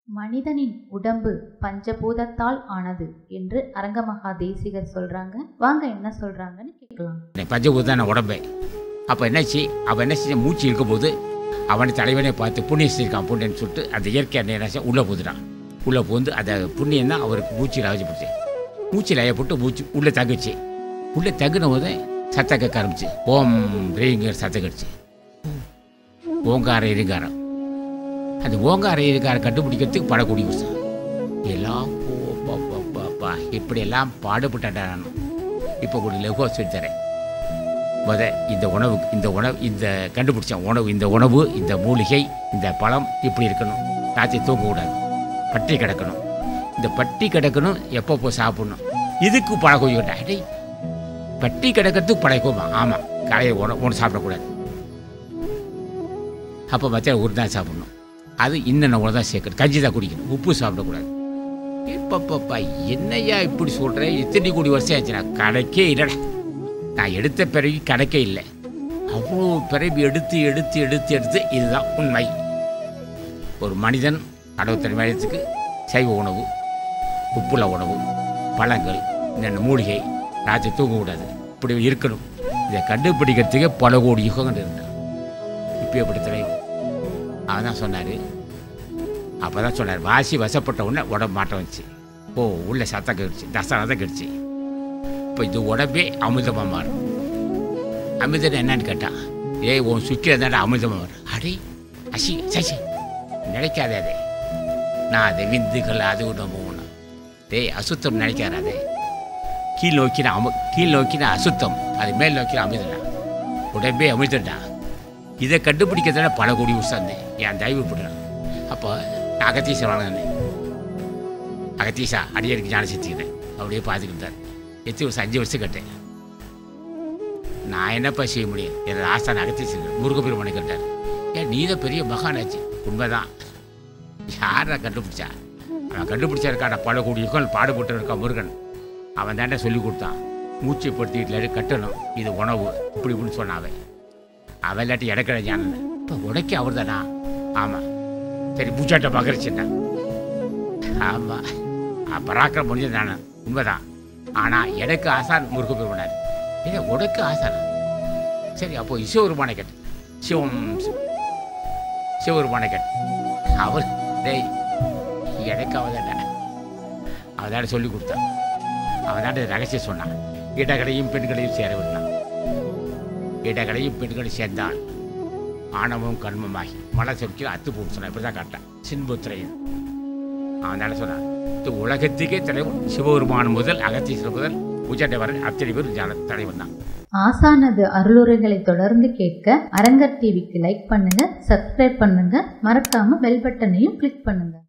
மனிதனின் உடம்பு பஞ்சபூதத்தால் ஆனது என்று அரங்கமகா தேசிகர் சொல்றாங்க வாங்க என்ன சொல்றாங்கன்னு கேட்கலாம் பஞ்சபூதான உடம்பே அப்போ என்னாச்சு அவன் என்ன செஞ்ச மூச்சு இருக்கும்போது அவனை தலைவனை பார்த்து புண்ணியம் செஞ்சிருக்கான் புண்ணியன்னு சொல்லிட்டு அந்த இயற்கை என்ன உள்ளே போதுட்டான் உள்ளே போந்து அந்த புண்ணியம் தான் அவருக்கு மூச்சு லவச்சப்பட்டுச்சு மூச்சு லயப்பட்டு மூச்சு உள்ளே தங்குச்சு உள்ளே தங்குன போதே சத்தம் கேட்க ஆரம்பிச்சு ஓம் ரீங்கிற சத்தம் கடிச்சு ஓங்கார இருங்காரம் அந்த ஓங்கார இருங்காரம் கண்டுபிடிக்கிறதுக்கு படக்கூடிய விஷயம் எல்லாம் போ, பா, பா, பா, பா. இப்படியெல்லாம் பாடுபட்டேன் நான் இப்போ கூட லெகுவா சொல்லி தரேன் முத இந்த உணவு இந்த உணவு இந்த கண்டுபிடிச்சேன் உணவு இந்த உணவு இந்த மூலிகை இந்த பழம் இப்படி இருக்கணும் ராத்திரி தூங்கக்கூடாது பட்டி கிடக்கணும் இந்த பட்டி கிடக்கணும் எப்போ போய் சாப்பிடணும் இதுக்கு பழக்கம் அடே பட்டி கிடக்கிறதுக்கு பழக்கமா ஆமாம் காலையில் உணவு ஒன்று சாப்பிடக்கூடாது அப்போ மத்தியானம் ஒரு தான் சாப்பிடணும் அது இன்னென்ன உணவு தான் சேர்க்கணும் கஞ்சி தான் குடிக்கணும் உப்பு சாப்பிடக்கூடாது இப்பப்பப்பா என்னய்யா இப்படி சொல்கிறேன் இத்தனை கோடி வருஷம் ஆச்சு நான் கணக்கே இல்லைடா நான் எடுத்த பிறகு கணக்கே இல்லை அவ்வளோ பிறவி எடுத்து எடுத்து எடுத்து எடுத்து இதுதான் உண்மை ஒரு மனிதன் அறுபத்தஞ்சு வயதுக்கு சைவ உணவு உப்புள்ள உணவு பழங்கள் இந்த மூலிகை ராத்திரி தூங்கக்கூடாது இப்படி இருக்கணும் இதை கண்டுபிடிக்கிறதுக்கே பல கோடி யுகங்கள் இருந்தான் இப்போ எப்படி தலைவர் அவன் தான் சொன்னார் அப்போ தான் சொன்னார் வாசி வசப்பட்ட உடனே உடம்பு மாற்றம் வந்துச்சு ஓ உள்ள சத்தம் கெடுச்சு தசனம் கெடுச்சு இப்போ இது உடம்பே அமிர்தமாக மாறும் அமிர்தம் என்னன்னு கேட்டான் ஏய் உன் சுக்கில தாண்டா அமிர்தமாக வரும் அடே அசி சசி நினைக்காதே அதே நான் அதை விந்துகள் அது உடம்பு ஒன்று டேய் அசுத்தம் நினைக்காதே கீழ் நோக்கின அமு கீழ் நோக்கின அசுத்தம் அது மேல் நோக்கின அமிர்தம்டா உடம்பே அமிர்தம்டா இதை கண்டுபிடிக்கிறதால பல கோடி உசாந்தேன் என் தயவு விடுறான் அப்போ நான் அகத்தீசர் வளர்ந்தேன் அகத்தீசா அடியருக்கு ஞான செத்துக்கிட்டேன் அப்படியே பார்த்துக்கிட்டார் எத்தனை வருஷம் அஞ்சு வருஷம் கேட்டேன் நான் என்னப்பா செய்ய முடியும் எனது ஆஸ்தான் அகத்தீசர் முருகப்பெருமனை கேட்டார் ஏன் நீ தான் பெரிய மகானாச்சு உண்மைதான் யாரை கண்டுபிடிச்சா அவன் கண்டுபிடிச்சிருக்கான பல கோடி யுகம் பாடுபட்டு இருக்கான் முருகன் அவன் தாண்டா சொல்லி கொடுத்தான் மூச்சை படுத்திட்டு கட்டணும் இது உணவு இப்படி இப்படின்னு சொன்னான் அவன் அவன் இல்லாட்டி இடக்கிற ஞானம் இப்போ உடைக்க அவர் தானா ஆமாம் சரி பூச்சாட்ட மகரிச்சுன்னா ஆமாம் பராக்கிரம் முடிஞ்சது நான் உண்மைதான் ஆனால் எனக்கு ஆசான் முருக பெருமனார் இல்லை உனக்கு ஆசான் சரி அப்போ சிவபெருமானை கேட்டு சிவம் சிவபெருமானை கேட்டு அவர் டேய் எனக்கு அவன் தானே அவன் தானே சொல்லி கொடுத்தான் அவன் தானே ரகசியம் சொன்னான் இடகளையும் பெண்களையும் சேர விட்டான் இடகளையும் பெண்களையும் சேர்ந்தால் ஆணவம் கண்மமாகி மலை சொற்கில் அத்து போட்டு சொன்னான் இப்படி தான் காட்டான் சின்புத்திரையன் அவன் தானே சொன்னான் இந்த உலகத்துக்கே தலைவன் சிவபெருமான் முதல் அகத்தீஸ்வரர் முதல் பூஜாட்டை வரை அத்தனை பேர் ஜான தலைவன் தான் ஆசானது அருளுரைகளை தொடர்ந்து கேட்க அரங்கர் டிவிக்கு லைக் பண்ணுங்க சப்ஸ்கிரைப் பண்ணுங்க மறக்காம பெல் பட்டனையும் கிளிக் பண்ணுங்க